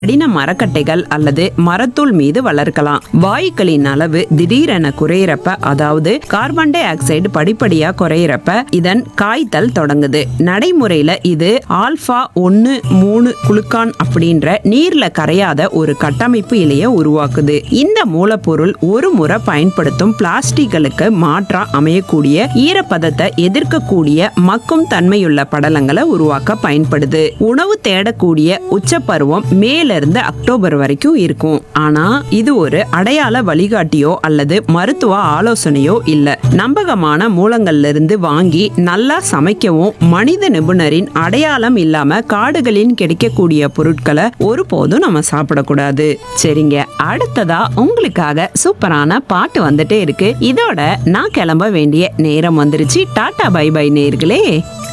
கடின மரக்கட்டைகள் அல்லது மரத்தூள் மீது வளர்க்கலாம் வாயுக்களின் அளவு திடீரென குறையிறப்ப அதாவது கார்பன் டை ஆக்சைடு படிப்படியா குறையிறப்ப இதன் காய்த்தல் தொடங்குது நடைமுறையில இது ஆல்பா ஒன்னு மூணு குளுக்கான் அப்படின்ற நீர்ல கரையாத ஒரு கட்டமைப்பு இலைய உருவாக்குது இந்த மூலப்பொருள் ஒரு முறை பயன்படுத்தும் பிளாஸ்டிக்களுக்கு மாற்றா அமையக்கூடிய ஈரப்பதத்தை எதிர்க்கக்கூடிய மக்கும் தன்மையுள்ள படலங்களை உருவாக்க பயன்படுது உணவு தேடக்கூடிய உச்சப்பருவம் மேல இருந்து அக்டோபர் வரைக்கும் இருக்கும் ஆனா இது ஒரு அடையாள வழிகாட்டியோ அல்லது மருத்துவ ஆலோசனையோ இல்ல நம்பகமான மூலங்கள்ல இருந்து வாங்கி நல்லா சமைக்கவும் மனித நிபுணரின் அடையாளம் இல்லாம காடுகளின் கிடைக்கக்கூடிய பொருட்களை ஒருபோதும் நம்ம சாப்பிடக்கூடாது சரிங்க அடுத்ததா உங்களுக்காக சூப்பரான பாட்டு வந்துட்டே இருக்கு இதோட நான் கிளம்ப வேண்டிய நேரம் வந்துருச்சு டாடா பை பை நேர்களே